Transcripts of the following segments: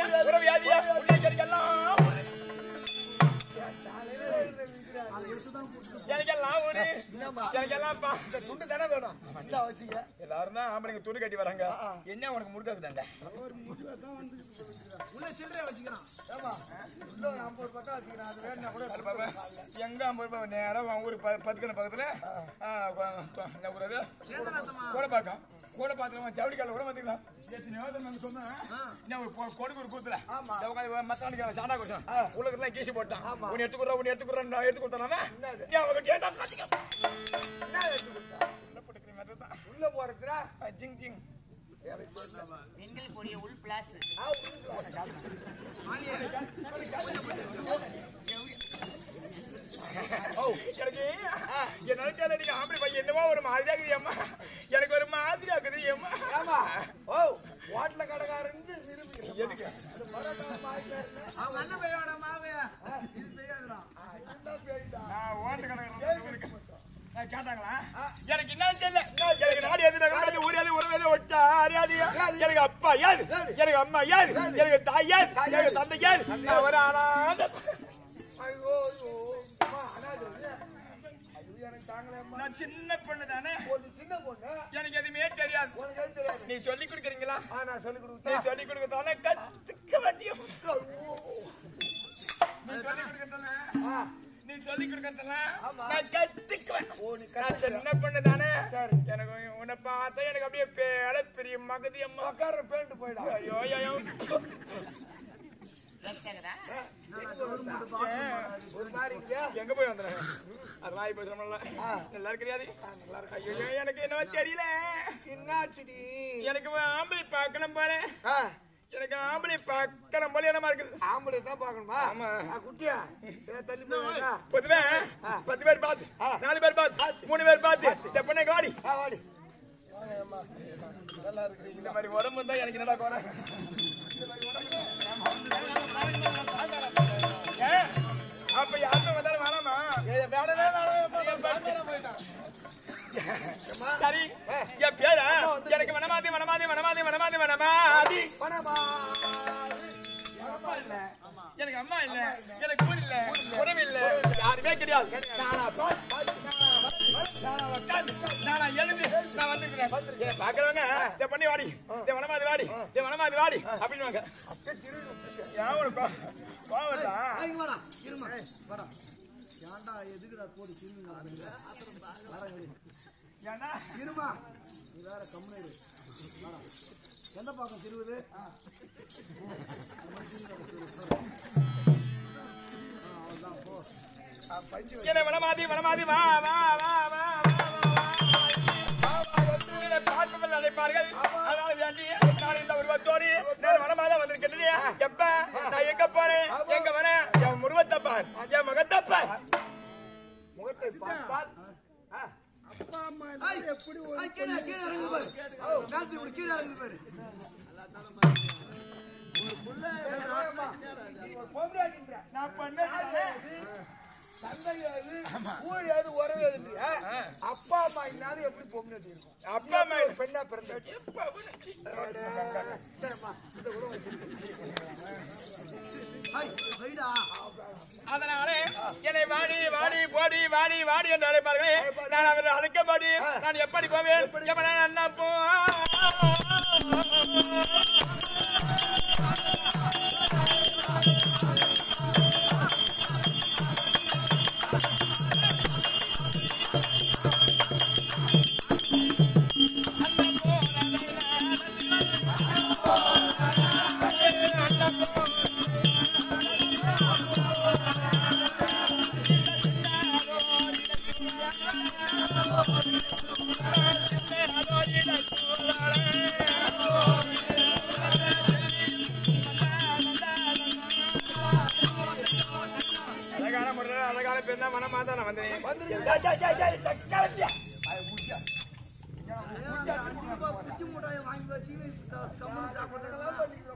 வியாதியா உறவு வியாதியா உன்னை கிடைக்கலாம் எனக்கெல்லாம் ஒரு எனக்கெல்லாம் பா இந்த துண்டு தானே வேணும் இந்த அவசியம் எல்லாரும் தான் ஆம்பளைங்க துணி கட்டி வராங்க என்ன உனக்கு முடுக்காது தாண்டா உள்ள சில்லறை வச்சுக்கலாம் ஏமா உள்ள ஒரு ஐம்பது பக்கம் வச்சுக்கலாம் அது வேணும்னா கூட எங்க ஐம்பது ரூபாய் நேரம் உன் ஊர் பத்துக்கண பக்கத்துல ஆ, கொ- கொ- என்ன ஊர் அது கூட பார்க்கலாம் கூட பார்த்துக்கலாம் ஜவுளிக்கால கூட பார்த்துக்கலாம் எத்தனையோ தடவை நாங்க சொன்னேன் என்ன ஒரு கொ- கொடுக்கு ஒரு கூத்துல உட்காந்து மத்தானுக்கு சாண்டா கொச்சம் உள்ளுக்குலாம் கீசி போட்டான் உன்னை எடுத்துக்கிறோம் உன்னை எடுத்துக்கிறோம் நான் எடுத்து கொடுத்தானா நீ அவங்க கேட்டா காட்டிக்க என்ன எடுத்து கொடுத்தா என்ன போட்டுக்கிறீங்க அதுதான் உள்ள போறதுல ஆ, ஜிங் ஜிங் பெண்களுக்குரிய உள் பிளாஸ் எனக்கு என் நினைச்சால நீங்க ஆம்பளை பையன் என்னமோ ஒரு மாதிரியா இருக்குது அம்மா எனக்கு ஒரு மாதிரியா இருக்குது அம்மா ஏமா ஓ ஹோட்டல கடைக்காரன் நிரூபிக்கிறேன் எதுக்கு அவங்க அண்ணன் பையோட மாவே இது பெய்யாதுடா நான் ஓட்டு கிடக்குறேன் கேட்டாங்களா எனக்கு என்ன தெரியல எனக்கு நாடு எது ஊர் எது உறவு எது ஒட்டா அறியாதியா எனக்கு அப்பா யாரு எனக்கு அம்மா யாரு எனக்கு தாய் யாரு எனக்கு தந்தை யாரு நான் ஒரு அனாதை ஐயோ ஐயோ அம்மா அனாதை ஐயோ எனக்கு தாங்களேம்மா நான் சின்ன பொண்ணு தானே ஒரு சின்ன பொண்ணு எனக்கு எதுவுமே தெரியாது உனக்கு எதுவும் தெரியாது நீ சொல்லி கொடுக்குறீங்களா ஆ நான் சொல்லி நீ கொடுத்தா சொல்லி கொடுக்கறதால கத்துக்க வேண்டியும் நீ சொல்லி கொடுக்கறதால நீ சொல்லி கொடுக்கறதால நான் கத்துக்குவேன் ஓ நீ நான் சின்ன பொண்ணு தானே எனக்கு உன்னை பார்த்தா எனக்கு அப்படியே பேர பெரிய மகதி அம்மா உட்கார பேண்ட் போயிடா ஐயோ ஐயோ கேக்குதா ஒரு மாதிரி இருக்கியா? எங்க போய் வந்துடுறேன் அதெல்லாம் இப்ப சொன்னல நல்லா இருக்கிறியாது ஐயோ எனக்கு என்னவோ தெரியல என்னாச்சுடி எனக்கு ஆம்பளை பார்க்கணும் போல ஆ, எனக்கு ஆம்பளை பார்க்கணும் போல என்னமா இருக்குது ஆம்பளை தான் பார்க்கணுமா ஆமா. ஆ, குட்டியா ஏ, தள்ளி போயிடா பொதுவே பத்து பேர் பார்த்து நாலு பேர் பார்த்து மூணு பேர் பார்த்து இந்த பொண்ணை காடி ஆ வாடி இந்த மாதிரி உடம்பு தான் எனக்கு என்னடா குறை ஏன்? அப்ப யாருமே வந்தாலும் வேணாமா ஏய், வேணவே வேணவே சரி என் பேரா எனக்கு வனமாதி வனமாதி வனமாதி வனமாதி வனமாதி பணமா எனக்கு அம்மா இல்ல எனக்கு ஊர் இல்ல உறவு இல்ல யாருமே கிடையாது நானா போய், நானா உட்கார்ந்து, நானா எழுந்து நான் வந்துக்கிறேன் என்னை பார்க்கறவங்க இதை பண்ணி வாடி இதை வனமாதி வாடி இதை வனமாதி வாடி அப்படின்னுவாங்க ஏன் உனக்கு கோ- கோவம் வருதா? இங்க வாடா இருமா வாடா ஏன்டா எதுக்குடா போடு சின்ன ஏன்னா இருமா நீ வேற கம்முனு இரு வாடா. எந்த பக்கம் திருவுது என்னை வனமாதி வனமாதி வா வா வா வா வா வா, வா வந்து என்னை பார்ப்பவர்கள் அழைப்பார்கள் அதனால வேண்டி நான் இந்த உருவத்தோடு நான் வனமாக வந்திருக்கிறேன் எப்ப நான் எங்க போறேன் எங்க வரேன் என் உருவத்தை பார் என் முகத்தை பார் முகத்தை பார்த்தால் ஆ. ஐ, ஐ, கீழே கீழே இறங்கு பாரு ஓ, மேலத்து இப்படி கீழே இறங்கு பாரு ஒரு புள்ள வேணாமா? ஒரு பொம்பளையாட்டின்ற. நான் பண்ணேன் தந்தை ஏது, ஊர் ஏது, உறவு ஏதுன்றியா? அப்பா அம்மா இல்லாத எப்படி பொம்பளையாட்டி இருக்கும் அப்பா அம்மா ஒரு பெண்ணா பிறந்த சரிம்மா, இந்த கூட அதனாலே என்னை வாடி வாடி போடி வாடி வாடி என்று அழைப்பார்களே நான் அவரை அழைக்க மாடி நான் எப்படி போவேன் எப்ப நான் அண்ணா போ அழகான முறையில் அழகான பெண்ணா மனமா தான் நான் வந்தேன் குச்சி முட்டாயை வாங்கி வச்சு கம்மன் சாப்பிட்றதெல்லாம்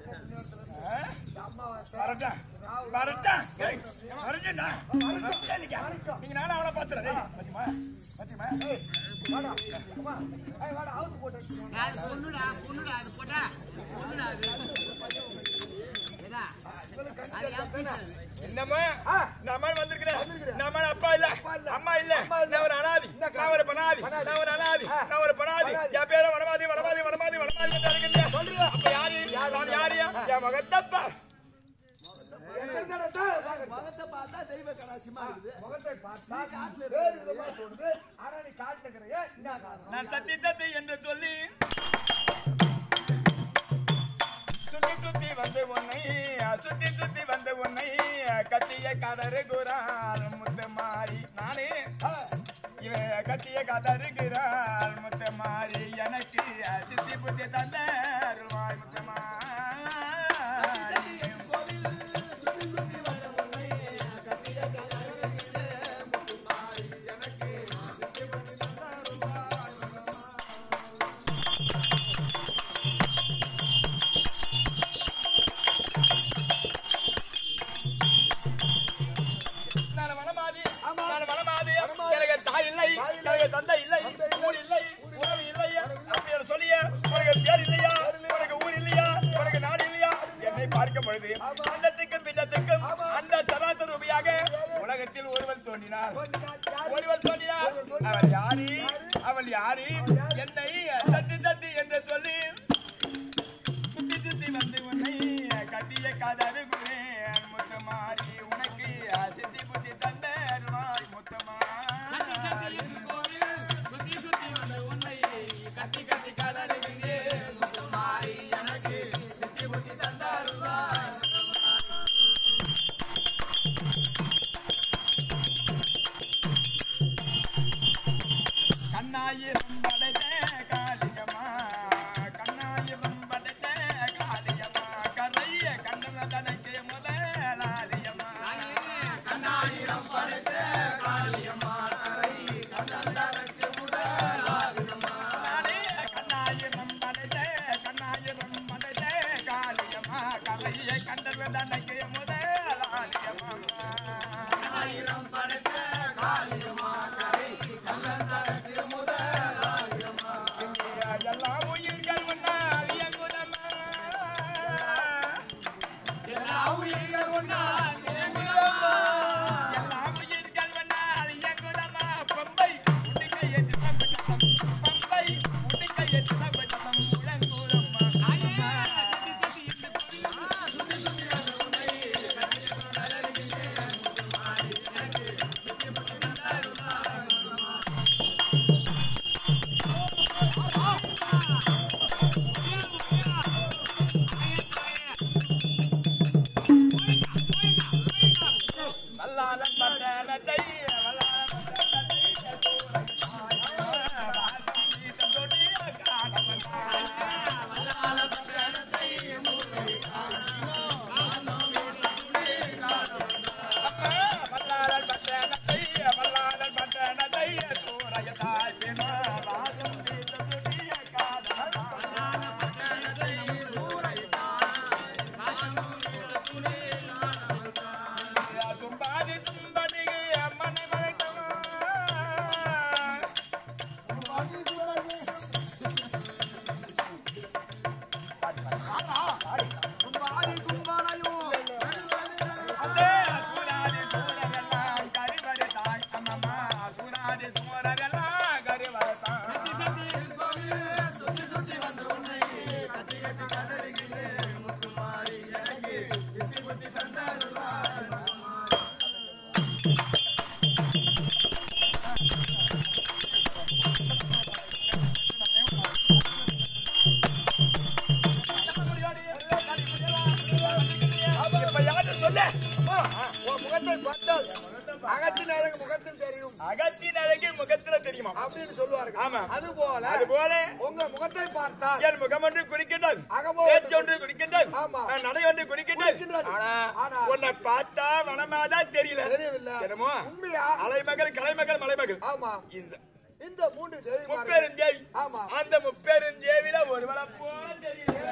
வரட்டா வரட்டா ஏய், வரட்டா வரட்டா நீங்க நீங்க நானும் அவளை பாத்துறேன் டேய் பாத்திமா பாத்திமா ஏய் வாடா அம்மா ஏய் வாடா அவுத்து போட்டு அது பொண்ணுடா பொண்ணுடா அது போட்டா பொண்ணுடா அது என்னம்மா ஆ. நம்ம வந்திருக்கிறேன் வந்திருக்கிறேன். நம்ம அப்பா இல்ல அப்பா இல்ல. அம்மா இல்ல அம்மா இல்ல. நான் ஒரு அனாதி என்ன நான் ஒரு பனாதி பனாதி. நான் ஒரு அனாதி ஆ. நான் ஒரு பனாதி பனாதி. என் பேரு வனமாதி வனமாதி வனமாதி வனமாதி என்று அழைக்கின்றேன். சொல்றியா? அப்ப யாரு நான் யாரு என் மகத்தப்பா எத்தனை தடவை தான் பார்க்கறது? முகத்தை பார்த்தா தெய்வ கலாசியமா இருக்குது முகத்தை பார்த்தா வேறு விதமா தோணுது. ஆனா நீ காட்டுல இருக்கிற என்ன காரணம் நான் சத்தி சத்தி என்று சொல்லி சுத்தி சுத்தி வந்து உன்னை சுத்தி சுத்தி வந்து உன்னை கத்திய கதறு குரால் முத்து மாறி நானே இவன் கத்திய கதறுகிறாள் முத்து மாறி எனக்கு சித்தி புத்தி தந்த ரூபாய் முத்து மாறி நான் வனமாதி நான் வனமாதி எனக்கு தாய் இல்லை எனக்கு தந்தை இல்லை ஊர் இல்லை உறவு இல்லை அப்படி என்று சொல்லிய உனக்கு பேர் இல்லையா உனக்கு ஊர் இல்லையா உனக்கு நாடு இல்லையா என்னை பார்க்கும் பொழுது அண்டத்துக்கும் பின்னத்துக்கும் அந்த சராசர ரூபியாக உலகத்தில் ஒருவன் தோன்றினார் ஒருவன் தோன்றினார் அவள் யாரு அவள் யாரு என்னை சத்தி சத்தி என்று சொல்லி சுத்தி சுத்தி வந்து உன்னை கட்டிய காதாரு குரேன் முத்தமாரி உனக்கு சித்தி புத்தி தந்த அருவாய் முத்தமாரி கண்ணாயிரம் படைத்த காளியம்மா கண்ணாயிரம் படைத்த காளியம்மா கரைய கண்ணன தனக்கு முதலாளியம்மா நானே கண்ணாயிரம் படைத்த கண்ணாயிரம் படைத்த காளியம்மா கரைய கண்ணன தனக்கு முதலாளியம்மா எல்லா உயிர்கள் உன்னால் இயங்குதம்மா. எல்லா உயிர்கள் உன்னால் இயங்குதம்மா. பம்பை உடுக்கைய சிதம்பர சத்தம். பம்பை உடுக்கைய சிதம்பர சத்தம். முழங்குதம்மா. வல்லாளன் பட்டணத்தை வல்லாளன் பட்டணத்தை சூறை வாசம் வீசம் தொடி காணவன் வல்லாளன் பட்டணத்தை வல்லாளன் பட்டணத்தை சூறைய தாழ்த்தினா வாசம் வீசம் தொடி காணவன் தும்பாதி தும்படிகு அம்மனை வழக்கமா அடே சூராதி சூரரெல்லாம் கரிவரதாய் அம்மம்மா சூராதி சூரரெல்லாம் கரிவரதாய் இப்ப யாரு சொல்லு உன் முகத்தை பார்த்தால் அகத்தின் அழகு முகத்தில் தெரியும் அகத்தின் அழகு முகத்துல தெரியுமா அப்படின்னு சொல்லுவார்கள் ஆமா. அது போல அது போல உங்க முகத்தை பார்த்தால் என் முகம் ஒன்று குறிக்கின்றது அகமோ பேச்சு ஒன்று குறிக்கின்றது ஆமா. என் நடை ஒன்று குறிக்கின்றது குறிக்கின்றது. ஆனா ஆனா, உன்னை பார்த்தா வனமாதான் தெரியல தெரியவில்லை. என்னமோ உண்மையா? அலைமகள் கலைமகள் மலைமகள் ஆமா இந்த இந்த மூன்று தெரியுமா முப்பெருந்தேவி ஆமா. அந்த முப்பெருந்தேவில ஒருவளை போல தெரியல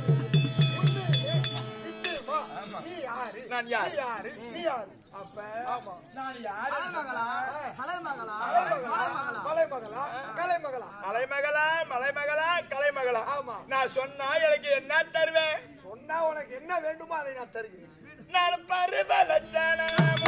நிச்சயமா. நீ யாரு நான் யார்? நீ யாரு நீ யாரு அப்ப ஆமா நான் யாரு மகளா கலைமகளா கலைமகளா கலைமகளா கலைமகளா மலைமகளா மலைமகளா கலைமகளா ஆமா. நான் சொன்னா எனக்கு என்ன தருவேன் சொன்னா அண்ணா உனக்கு என்ன வேண்டுமோ அதை நான் தருகிறேன் நான் பருவ லட்சணமுள்ள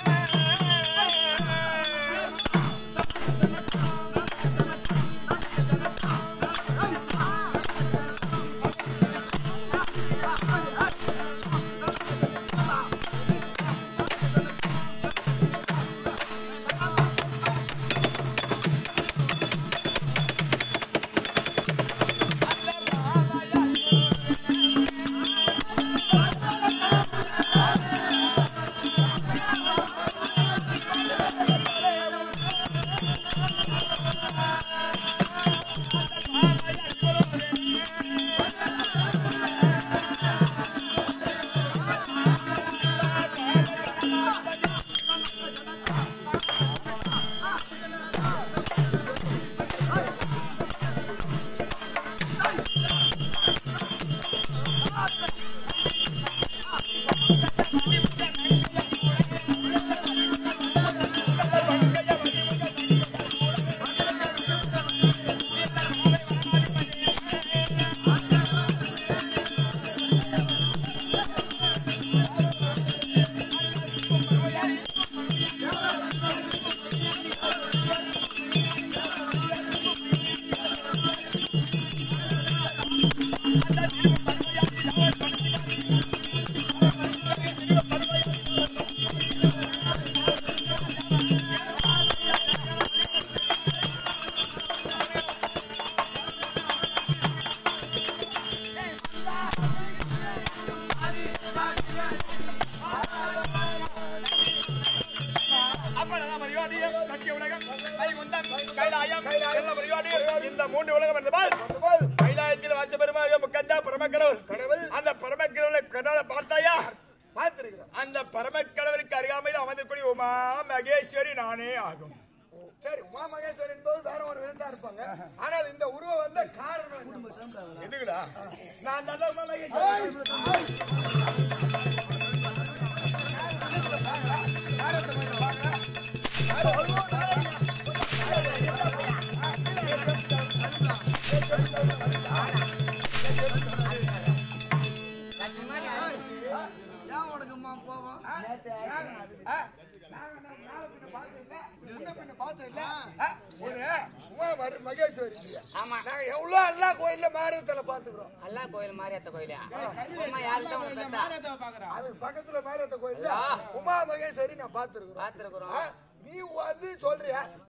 அப்பனதான் மரியாதையே, சத்திய உலகம், வைகுண்டம், கைலாயம், எல்லா மரியாதையும், இந்த மூன்று உலகம் என்றபால், கைலாயத்தில் வாசப்பெருமாள் முக்கந்தா பரமக்கடவுள். கடவுள். அந்த பரமக்கடவுளை கண்ணால பார்த்தாயா பார்த்திருக்கிறேன் அந்த பரமக்கடவுளுக்கு அருகாமையில் அமர்ந்திருக்கூடிய உமா மகேஸ்வரி நானே ஆகும் சரி உமா மகேஸ்வரன் என்பது வேற ஒரு விதந்தா இருப்பாங்க ஆனால் இந்த உருவம் வந்த காரணம் என்ன? எதுக்குடா நான் நல்ல உமா மகேஸ்வரி ஏன் உனக்கு அம்மா கோவம் ஒரு உமா மரு- மகேஸ்வரி இல்லையா? நாங்க எவ்வளவு எல்லா கோயில்ல மாரியத்தல பாத்துக்கிறோம் அல்லா கோயில் மாரியாத்த கோயிலா அம்மா யாருதான் உனக்கு பெத்தா? அது பக்கத்துல மாரியத்த கோயில்ல உமா மகேஸ்வரி நான் பாத்துருக்கிறோம் பார்த்திருக்கிறோம். நீ வந்து சொல்றியா